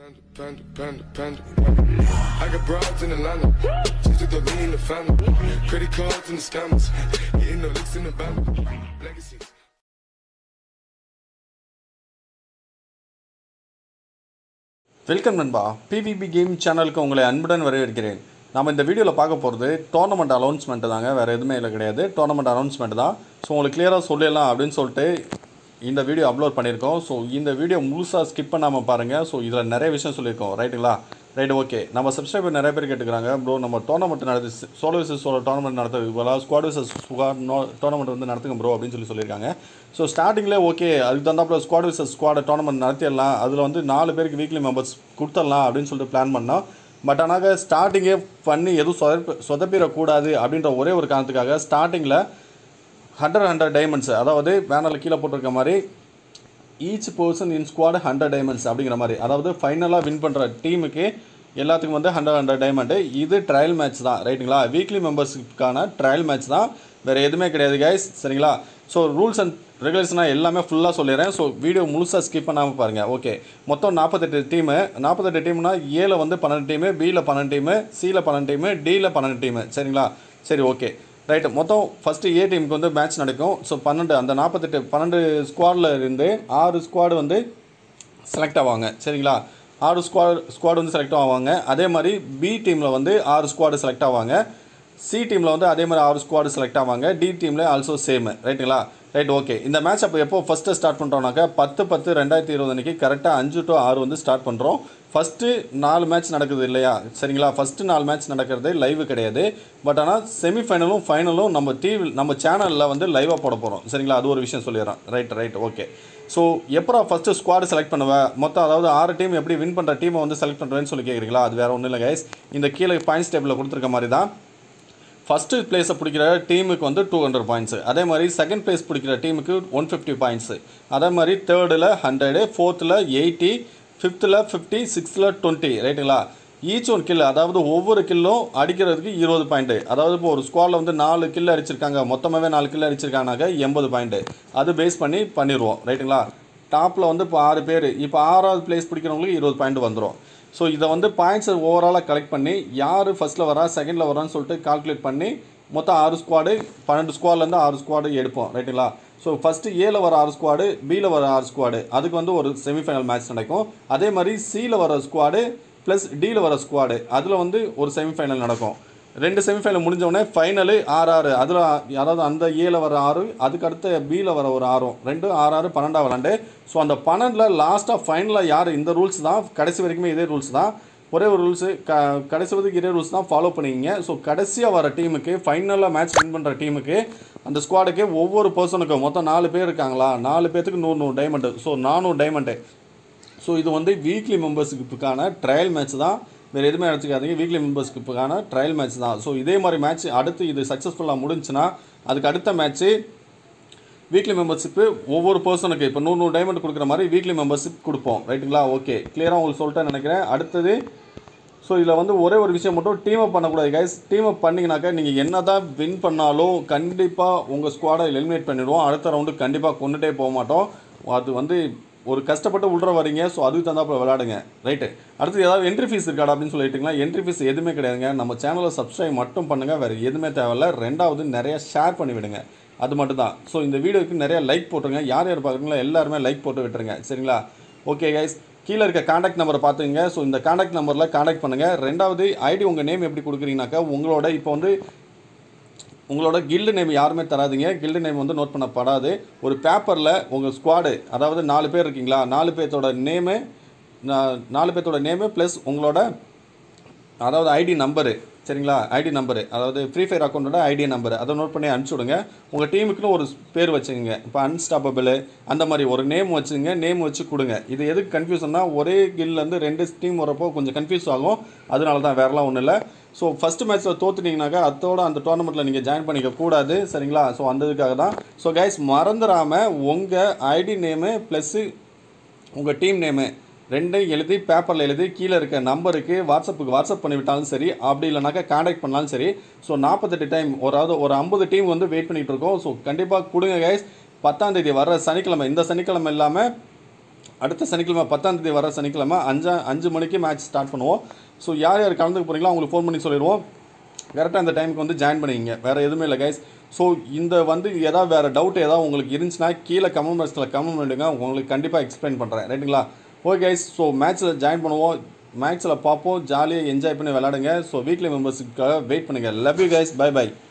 Panda, panda, panda, panda. I got broads in Atlanta. Just took the lean in the family. Credit cards and the scammers. Getting no licks in the band. Legacies. Welcome நண்பா PVB game சேனலுக்கு உங்களை அன்புடன் வரவேற்கிறேன் நம்ம இந்த வீடியோவில் பார்க்க போகிறது டோர்னமெண்ட் அனௌன்ஸ்மெண்ட் தாங்க வேறு எதுவுமே இல்லை கிடையாது டோர்னமெண்ட் அனௌன்ஸ்மெண்ட் தான் ஸோ உங்களுக்கு கிளியராக சொல்லிடலாம் அப்படின்னு சொல்லிட்டு இந்த வீடியோ அப்லோட் பண்ணியிருக்கோம் ஸோ இந்த வீடியோ முழுசாக ஸ்கிப் பண்ணாமல் பாருங்கள் ஸோ இதில் நிறைய விஷயம் சொல்லியிருக்கோம் ரைட்டுங்களா ரைட் ஓகே நம்ம சப்ஸ்கிரைபர் நிறைய பேர் கேட்டுக்கிறாங்க ப்ரோ நம்ம டோர்னமெண்ட் நடத்து சோலோ விசஸ் சோலோ டோர்னமெண்ட் நடத்துறது போல squad versus squad no tournament வந்து நடத்துங்க ப்ரோ அப்படின்னு சொல்லி சொல்லியிருக்காங்க ஸோ ஸ்டார்டிங்கில் ஓகே அதுக்கு தகுந்தாப்புல ஸ்குவாட் விசஸ் ஸ்குவாட் டோர்னமெண்ட் நடத்திடலாம் அதில் வந்து நாலு பேருக்கு வீக்லி மெம்பர்ஸ் கொடுத்துடலாம் அப்படின்னு சொல்லிட்டு பிளான் பண்ணோம் பட் ஆனால் ஸ்டார்டிங்கே பண்ணி எதுவும் சொதப்ப சொதப்பிடக்கூடாது அப்படின்ற ஒரே ஒரு காரணத்துக்காக ஸ்டார்டிங்கில் ஹண்ட்ரட் ஹண்ட்ரட் டைமண்ட்ஸ் அதாவது பேனரில் கீழே போட்டிருக்க மாதிரி each person in squad hundred diamonds அப்படிங்கிற மாதிரி அதாவது ஃபைனலாக வின் பண்ணுற டீமுக்கு எல்லாத்துக்கும் வந்து ஹண்ட்ரட் ஹண்ட்ரட் டைமண்டு இது ட்ரையல் மேட்ச் தான் ரைட்டுங்களா வீக்லி மெம்பர்ஸுக்கான ட்ரையல் மேட்ச் தான் வேறு எதுவுமே கிடையாது கைஸ் சரிங்களா ஸோ ரூல்ஸ் அண்ட் ரெகுலேஷனாக எல்லாமே ஃபுல்லாக சொல்லிடுறேன் ஸோ வீடியோ முழுசாக ஸ்கிப் பண்ணாமல் பாருங்கள் ஓகே மொத்தம் நாற்பத்தெட்டு டீமு நாற்பத்தெட்டு டீம்னா ஏல வந்து பன்னெண்டு டீமு பியில் பன்னெண்டு டீமு சியில் பன்னெண்டு டீமு டியில் பன்னெண்டு டீமு சரிங்களா சரி ஓகே ரைட்டு மொத்தம் ஃபஸ்ட்டு ஏ டீமுக்கு வந்து மேட்ச் நடக்கும் ஸோ பன்னெண்டு அந்த நாற்பத்தெட்டு பன்னெண்டு ஸ்குவாடில் இருந்து ஆறு ஸ்குவாடு வந்து செலக்ட் ஆவாங்க சரிங்களா ஆறு ஸ்குவாட் ஸ்குவாட் வந்து செலக்ட் ஆவாங்க அதே மாதிரி பி டீமில் வந்து ஆறு ஸ்குவாடு செலக்ட் ஆவாங்க சி டீமில் வந்து அதே மாதிரி ஆறு ஸ்குவாடு செலக்ட் ஆவாங்க டி டீமில் ஆல்சோ சேம் ரைட்டுங்களா ரைட் ஓகே இந்த மேட்ச் அப்போ எப்போ ஃபஸ்ட்டு ஸ்டார்ட் பண்ணுறோம்னாக்கா பத்து பத்து ரெண்டாயிரத்தி இருபது அன்றைக்கி கரெக்டாக அஞ்சு டு ஆறு வந்து ஸ்டார்ட் பண்ணுறோம் ஃபஸ்ட்டு நாலு மேட்ச் நடக்குது இல்லையா சரிங்களா ஃபஸ்ட்டு நாலு மேட்ச் நடக்கிறது லைவ் கிடையாது பட் ஆனால் செமிஃபைனலும் ஃபைனலும் நம்ம டிவி நம்ம சேனலில் வந்து லைவாக போட போகிறோம் சரிங்களா அது ஒரு விஷயம் சொல்லிடுறேன் ரைட் ரைட் ஓகே ஸோ எப்போ ஃபஸ்ட்டு ஸ்குவாடு செலக்ட் பண்ணுவேன் மொத்தம் அதாவது ஆறு டீம் எப்படி வின் பண்ணுற டீமை வந்து செலக்ட் பண்ணுறேன்னு சொல்லி கேட்குறீங்களா அது வேறு ஒன்றும் இல்லை கைஸ் இந்த கீழே பாயிண்ட்ஸ் டேபிளில் கொடுத்துருக்க மாதிரி தான் ஃபஸ்ட்டு பிளேஸை பிடிக்கிற டீமுக்கு வந்து டூ ஹண்ட்ரட் பாயிண்ட்ஸு அதே மாதிரி செகண்ட் பிளேஸ் பிடிக்கிற டீமுக்கு ஒன் ஃபிஃப்டி பாயிண்ட்ஸு அதே மாதிரி தேர்டில் ஹண்ட்ரடு ஃபோர்த்தில் எயிட்டி ஃபிஃப்த்தில் ஃபிஃப்டி சிக்ஸ்த்தில் டுவெண்ட்டி ரைட்டுங்களா ஈச் ஒன் கில் அதாவது ஒவ்வொரு கில்லும் அடிக்கிறதுக்கு இருபது பாயிண்ட்டு அதாவது இப்போ ஒரு ஸ்குவாடில் வந்து நாலு கில் அடிச்சிருக்காங்க மொத்தமாகவே நாலு கில் அடிச்சிருக்காங்கனாக்க எண்பது பாயிண்ட்டு அது பேஸ் பண்ணி பண்ணிடுவோம் ரைட்டுங்களா டாப்பில் வந்து இப்போ ஆறு பேர் இப்போ ஆறாவது பிளேஸ் பிடிக்கிறவங்களுக்கு இருபது பாயிண்ட் வந்துடும் ஸோ இதை வந்து பாயிண்ட்ஸை ஓவராலாக கலெக்ட் பண்ணி யார் ஃபஸ்ட்டில் வரா செகண்டில் வரான்னு சொல்லிட்டு கால்குலேட் பண்ணி மொத்தம் ஆறு ஸ்குவாடு பன்னெண்டு ஸ்குவாட்லேருந்து ஆறு ஸ்குவாடு எடுப்போம் ரைட்டுங்களா ஸோ ஃபஸ்ட்டு ஏல வர ஆறு ஸ்குவாடு பியில் வர ஆறு ஸ்குவாடு அதுக்கு வந்து ஒரு செமிஃபைனல் மேட்ச் நடக்கும் அதே மாதிரி சியில் வர ஸ்குவாடு ப்ளஸ் டியில் வர ஸ்குவாடு அதில் வந்து ஒரு செமிஃபைனல் நடக்கும் ரெண்டு செமிஃபைனல் முடிஞ்சவொடனே ஃபைனலு ஆறு ஆறு அதில் அதாவது அந்த ஏல வர ஆறு அதுக்கு அடுத்த பியில் வர ஒரு ஆறும் ரெண்டும் ஆறு ஆறு பன்னெண்டாக விளாண்டு ஸோ அந்த பன்னெண்டில் லாஸ்ட்டாக ஃபைனலாக யார் இந்த ரூல்ஸ் தான் கடைசி வரைக்குமே இதே ரூல்ஸ் தான் ஒரே ஒரு ரூல்ஸு க கடைசி வரைக்கும் இதே ரூல்ஸ் தான் ஃபாலோ பண்ணிக்கிங்க ஸோ கடைசியாக வர டீமுக்கு ஃபைனலாக மேட்ச் வின் பண்ணுற டீமுக்கு அந்த ஸ்குவாடுக்கு ஒவ்வொரு பர்சனுக்கும் மொத்தம் நாலு பேர் இருக்காங்களா நாலு பேர்த்துக்கு நூறு நூறு டைமண்டு ஸோ நானூறு டைமண்டு ஸோ இது வந்து வீக்லி மெம்பர்ஸுக்குக்கான ட்ரையல் மேட்ச் தான் வேறு எதுவுமே நினச்சிக்காதீங்க வீக்லி மெம்பர்ஸ்க்குக்கான ட்ரையல் மேட்ச் தான் ஸோ இதே மாதிரி மேட்ச் அடுத்து இது சக்ஸஸ்ஃபுல்லாக முடிஞ்சுன்னா அதுக்கு அடுத்த மேட்ச்சு வீக்லி மெம்பர்ஷிப்பு ஒவ்வொரு பர்சனுக்கு இப்போ நூறு நூறு டைமண்ட் கொடுக்குற மாதிரி வீக்லி மெம்பர்ஷிப் கொடுப்போம் ரைட்டுங்களா ஓகே கிளியராக உங்களுக்கு சொல்லிட்டேன் நினைக்கிறேன் அடுத்தது ஸோ இதில் வந்து ஒரே ஒரு விஷயம் மட்டும் டீம் அப் பண்ணக்கூடாது கைஸ் டீம் அப் பண்ணிங்கனாக்கா நீங்கள் என்ன தான் வின் பண்ணாலும் கண்டிப்பாக உங்கள் ஸ்குவாடை எலிமினேட் பண்ணிடுவோம் அடுத்த ரவுண்டு கண்டிப்பாக கொண்டுட்டே போக மாட்டோம் அது வந்து ஒரு கஷ்டப்பட்டு உள்ள வரீங்க ஸோ அதுக்கு தந்தாப்புல விளாடுங்க ரைட்டு அடுத்து ஏதாவது என்ட்ரி ஃபீஸ் இருக்காடா அப்படின்னு சொல்லிட்டுங்களா என்ட்ரி ஃபீஸ் எதுவுமே கிடையாதுங்க நம்ம சேனலை சப்ஸ்கிரைப் மட்டும் பண்ணுங்கள் வேறு எதுவுமே தேவையில்ல ரெண்டாவது நிறைய ஷேர் பண்ணி விடுங்க அது மட்டும் தான் ஸோ இந்த வீடியோக்கு நிறைய லைக் போட்டுருங்க யார் யார் பார்க்குறீங்களோ எல்லாருமே லைக் போட்டு விட்டுருங்க சரிங்களா ஓகே கைஸ் கீழே இருக்க காண்டாக்ட் நம்பரை பார்த்துங்க ஸோ இந்த காண்டாக்ட் நம்பரில் காண்டாக்ட் பண்ணுங்கள் ரெண்டாவது ஐடி உங்கள் நேம் எப்படி கொடுக்குறீங்கனாக்கா உங்களோட இப்போ வந்து உங்களோட கில்டு நேம் யாருமே தராதீங்க கில்டு நேம் வந்து நோட் பண்ணப்படாது ஒரு பேப்பரில் உங்கள் ஸ்குவாடு அதாவது நாலு பேர் இருக்கீங்களா நாலு பேர்த்தோட நேமு நாலு பேர்த்தோட நேமு ப்ளஸ் உங்களோட அதாவது ஐடி நம்பரு சரிங்களா ஐடி நம்பரு அதாவது ஃப்ரீ ஃபயர் அக்கௌண்ட்டோட ஐடி நம்பர் அதை நோட் பண்ணி அனுப்பிச்சி விடுங்க உங்கள் டீமுக்குன்னு ஒரு பேர் வச்சுக்கோங்க இப்போ அன்ஸ்டாப்பபிள் அந்த மாதிரி ஒரு நேம் வச்சுங்க நேம் வச்சு கொடுங்க இது எதுக்கு கன்ஃபியூஷன்னா ஒரே கில்லேருந்து ரெண்டு டீம் வரப்போ கொஞ்சம் கன்ஃபியூஸ் ஆகும் அதனால தான் வேறலாம் ஒன்றும் இல்லை ஸோ ஃபஸ்ட்டு மேட்ச்சில் தோத்துட்டீங்கனாக்கா அதோட அந்த டோர்னமெண்ட்டில் நீங்கள் ஜாயின் பண்ணிக்க கூடாது சரிங்களா ஸோ அந்த இதுக்காக தான் ஸோ கைஸ் மறந்துடாமல் உங்கள் ஐடி நேமு ப்ளஸ்ஸு உங்கள் டீம் நேமு ரெண்டையும் எழுதி பேப்பரில் எழுதி கீழே இருக்க நம்பருக்கு வாட்ஸ்அப்புக்கு வாட்ஸ்அப் பண்ணிவிட்டாலும் சரி அப்படி இல்லைனாக்கா காண்டாக்ட் பண்ணாலும் சரி ஸோ நாற்பத்தெட்டு டைம் ஒரு அதாவது ஒரு ஐம்பது டீம் வந்து வெயிட் பண்ணிகிட்டு இருக்கோம் ஸோ கண்டிப்பாக கொடுங்க கைஸ் பத்தாம் தேதி வர சனிக்கிழமை இந்த சனிக்கிழமை இல்லாமல் அடுத்த சனிக்கிழமை பத்தாம் தேதி வர சனிக்கிழமை அஞ்சா அஞ்சு மணிக்கு மேட்ச் ஸ்டார்ட் பண்ணுவோம் ஸோ யார் யார் கலந்துக்க போகிறீங்களோ அவங்களுக்கு ஃபோன் பண்ணி சொல்லிடுவோம் கரெக்டாக அந்த டைமுக்கு வந்து ஜாயின் பண்ணிக்கிங்க வேறு எதுவுமே இல்லை கைஸ் ஸோ இந்த வந்து ஏதாவது வேறு டவுட் ஏதாவது உங்களுக்கு இருந்துச்சுன்னா கீழே கமெண்ட் பாக்ஸில் கமெண்ட் பண்ணிடுங்க உங்களுக்கு கண்டிப்பாக எக்ஸ்பிளைன் பண்ணுறேன் ரைட்டுங்களா ஓகே கைஸ் ஸோ மேட்ச்சில் ஜாயின் பண்ணுவோம் மேட்ச்சில் பார்ப்போம் ஜாலியாக என்ஜாய் பண்ணி விளாடுங்க ஸோ வீக்லி மெம்பர்ஸுக்காக வெயிட் பண்ணுங்கள் love you guys bye by